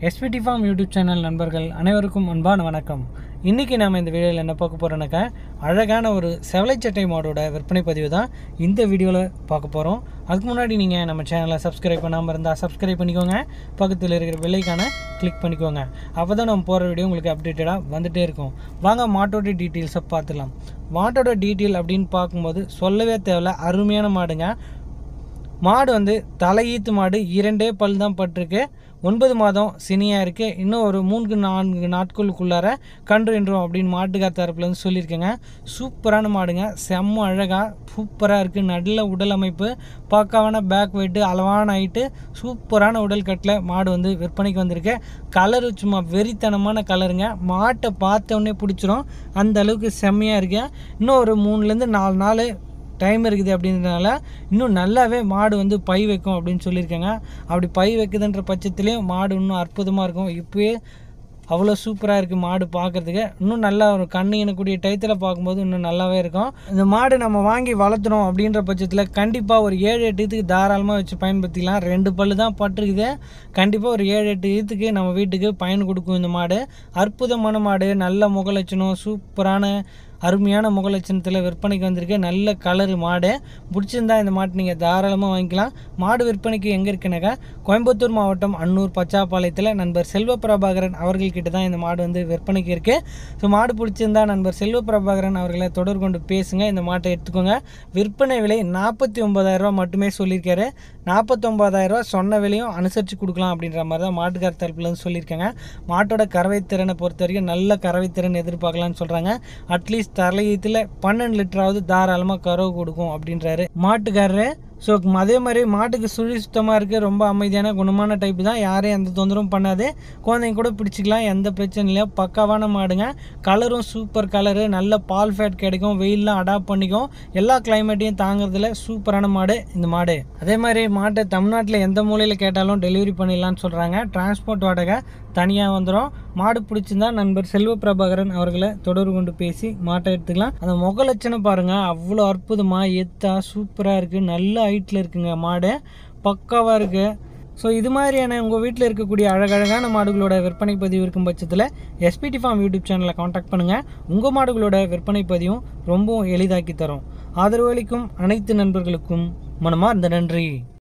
SPD form YouTube channel நண்பர்கள் அனைவருக்கும் அன்பான வணக்கம் இன்றைக்கி நாம் இந்த வீடியோவில் என்ன பார்க்க போகிறோன்னாக்கா அழகான ஒரு செவலை சட்டை மாடோட விற்பனை பதிவு தான் இந்த வீடியோவில் பார்க்க போகிறோம் அதுக்கு முன்னாடி நீங்கள் நம்ம சேனலை சப்ஸ்கிரைப் பண்ணாமல் இருந்தால் சப்ஸ்கிரைப் பண்ணிக்கோங்க பக்கத்தில் இருக்கிற வெள்ளைக்கான கிளிக் பண்ணிக்கோங்க அப்போ தான் நம்ம போகிற வீடியோ உங்களுக்கு அப்டேட்டடாக வந்துகிட்டே இருக்கும் வாங்க மாட்டோட டீட்டெயில்ஸை பார்த்துடலாம் மாட்டோட டீட்டெயில் அப்படின்னு பார்க்கும்போது சொல்லவே தேவையில்ல அருமையான மாடுங்க மாடு வந்து தலையீத்து மாடு இரண்டே பல் தான் பட்டிருக்கு ஒன்பது மாதம் சினியாக இருக்குது இன்னும் ஒரு மூன்று நான்கு நாட்களுக்குள்ளார கன்று என்றும் அப்படின்னு மாட்டுக்கார் தரப்புலேருந்து சொல்லியிருக்கேங்க சூப்பரான மாடுங்க செம்ம அழகாக சூப்பராக இருக்குது நல்ல உடல் அமைப்பு பக்காவான பேக் வெயிட்டு அளவான ஹைட்டு சூப்பரான உடல் கட்டில் மாடு வந்து விற்பனைக்கு வந்திருக்கு கலரு சும்மா வெறித்தனமான கலருங்க மாட்டை பார்த்த உடனே பிடிச்சிரும் அந்த அளவுக்கு செம்மையாக இருக்கு இன்னும் ஒரு மூணுலேருந்து நாலு நாள் டைம் இருக்குது அப்படின்றதுனால இன்னும் நல்லாவே மாடு வந்து பை வைக்கும் அப்படின்னு சொல்லியிருக்காங்க அப்படி பை வைக்குதுன்ற பட்சத்துலேயும் மாடு இன்னும் அற்புதமாக இருக்கும் இப்போயே அவ்வளோ சூப்பராக இருக்குது மாடு பார்க்குறதுக்கு இன்னும் நல்லா ஒரு கண்ணு எனக்கூடிய டயத்தில் பார்க்கும்போது இன்னும் நல்லாவே இருக்கும் இந்த மாடு நம்ம வாங்கி வளர்த்துறோம் அப்படின்ற பட்சத்தில் கண்டிப்பாக ஒரு ஏழு எட்டு இதுக்கு தாராளமாக வச்சு பயன்படுத்திக்கலாம் ரெண்டு பல்லு தான் பட்டிருக்குது கண்டிப்பாக ஒரு ஏழு எட்டு இதுக்கு நம்ம வீட்டுக்கு பயன் கொடுக்கும் இந்த மாடு அற்புதமான மாடு நல்ல முகலட்சணம் சூப்பரான அருமையான முகலட்சணத்தில் விற்பனைக்கு வந்திருக்கு நல்ல கலரு மாடு பிடிச்சிருந்தா இந்த மாட்டு நீங்கள் தாராளமாக வாங்கிக்கலாம் மாடு விற்பனைக்கு எங்கே இருக்குனாக்கா கோயம்புத்தூர் மாவட்டம் அன்னூர் பச்சாப்பாளையத்தில் நண்பர் செல்வ பிரபாகரன் அவர்கள்கிட்ட தான் இந்த மாடு வந்து விற்பனைக்கு இருக்குது ஸோ மாடு பிடிச்சிருந்தா நண்பர் செல்வ பிரபாகரன் அவர்களை தொடர்பு கொண்டு பேசுங்க இந்த மாட்டை எடுத்துக்கோங்க விற்பனை விலை நாற்பத்தி ஒன்பதாயிரரூவா மட்டுமே சொல்லியிருக்காரு நாற்பத்தொம்பதாயிரரூவா சொன்ன விலையும் அனுசரித்து கொடுக்கலாம் அப்படின்ற மாதிரி தான் மாட்டுக்கார தரப்புலேருந்து சொல்லியிருக்காங்க மாட்டோட கறவை திறனை பொறுத்த வரைக்கும் நல்ல கறவை திறன் எதிர்பார்க்கலாம்னு சொல்கிறாங்க அட்லீஸ்ட் தலையத்தில் பன்னெண்டு லிட்டராவது தாராளமாக கறவை கொடுக்கும் அப்படின்றாரு மாட்டுக்காரரு ஸோ அதே மாதிரி மாட்டுக்கு சுழி சுத்தமாக இருக்குது ரொம்ப அமைதியான குணமான டைப் தான் யாரையும் எந்த தொந்தரவும் பண்ணாது குழந்தைங்க கூட பிடிச்சிக்கலாம் எந்த பிரச்சனையும் இல்லை பக்காவான மாடுங்க கலரும் சூப்பர் கலரு நல்ல பால் ஃபேட் கிடைக்கும் வெயிலெலாம் அடாப்ட் பண்ணிக்கும் எல்லா கிளைமேட்டையும் தாங்குறதுல சூப்பரான மாடு இந்த மாடு அதே மாதிரி மாட்டை தமிழ்நாட்டில் எந்த மூலையில் கேட்டாலும் டெலிவரி பண்ணிடலான்னு சொல்கிறாங்க டிரான்ஸ்போர்ட் வாடகை தனியாக வந்துடும் மாடு பிடிச்சிருந்தா நண்பர் செல்வ பிரபாகரன் அவர்களை தொடர்பு கொண்டு பேசி மாட்டை எடுத்துக்கலாம் அந்த முக லட்சணம் பாருங்கள் அவ்வளோ அற்புதமாக எத்தா சூப்பராக இருக்குது நல்ல ஹைட்டில் இருக்குங்க மாடு பக்காவாக இருக்குது ஸோ இது மாதிரியான உங்கள் வீட்டில் இருக்கக்கூடிய அழகழகான மாடுகளோட விற்பனை பதிவு இருக்கும் பட்சத்தில் எஸ்பிடி ஃபார்ம் யூடியூப் சேனலை காண்டாக்ட் பண்ணுங்கள் உங்கள் மாடுகளோட விற்பனை பதிவும் ரொம்பவும் எளிதாக்கி தரும் ஆதரவளிக்கும் அனைத்து நண்பர்களுக்கும் மனமார்ந்த நன்றி